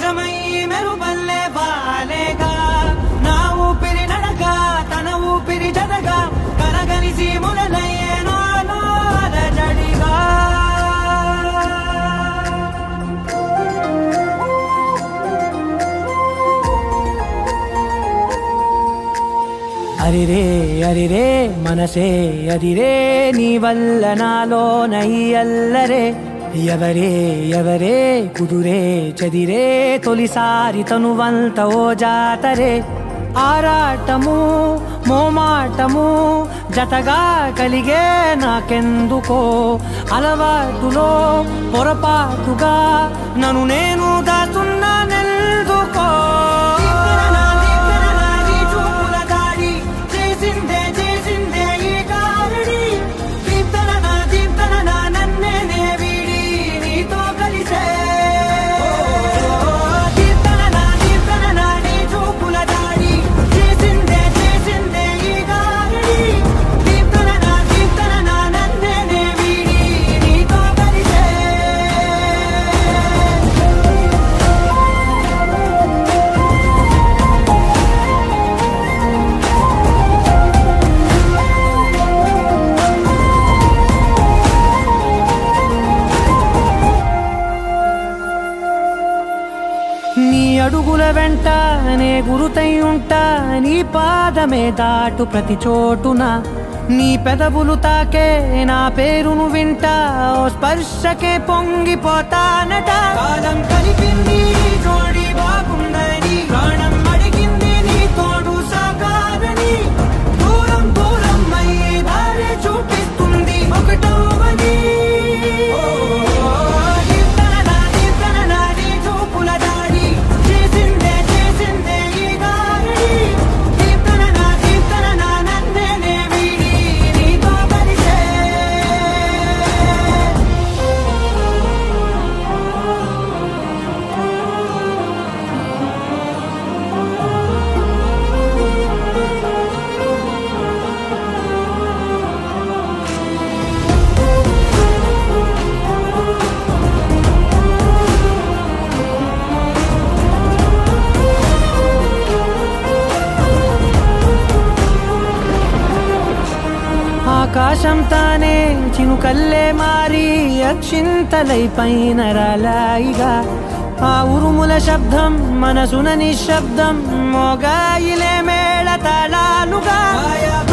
నిజమై మెరుపల్లే వాలేగా నా ఊపిరి నడక తన ఊపిరి జదగా కలగలిసి మురలయ్యే నాలో అలజడిగా అరిరే అరిరే మనసే అరిరే నీ వల్ల నాలో నయ్యల్లరే ఎవరే ఎవరే కుదురే చదిరే తొలిసారి తనువంత ఓ జాతరే ఆరాటము మోమాటము జతగా కలిగే నాకెందుకో అలవాటులో పొరపాటుగా నన్ను నేను దాస్తున్నా నెల్దుకో చేసిందే చేసిందే ఈ కారడి దీప్తన నా దీప్తన నా నన్నే నే వీడి నీతో కలిసే దీప్తన నా దీప్తన నా నీ చూపుల దాడి చేసిందే చేసిందే ఈ కారడి దీప్తన నా దీప్తన నా నన్నే నే వీడి నీతో కలిసే నీ అడుగుల వెంట నే గురుతై ఉంటా నీ పాదమే దాటు ప్రతి చోటున నీ పెదవులు తాకే నా పేరును వింటా ఓ స్పర్శకే పొంగిపోతానట కాలం కలిపింది జోడి బాగుందని ప్రాణం అడిగింది నీ తోడు సాగాలని దూరం దూరం అయ్యి దారి చూపిస్తుంది ఒకటోవని దీప్తననా దీప్తననా నీ చూపుల దాడి చేసిందే చేసిందే ఈ గారడి దీప్తననా దీప్తననా నన్నే నే వీడి నీతో కలిసే ఆకాశం తానే చినుకల్లే మారి అక్షింతలై పైన రాలాయిగా ఆ ఉరుముల శబ్దం మనసున నిశ్శబ్దం మోగాయిలే మేళ తాళాలుగా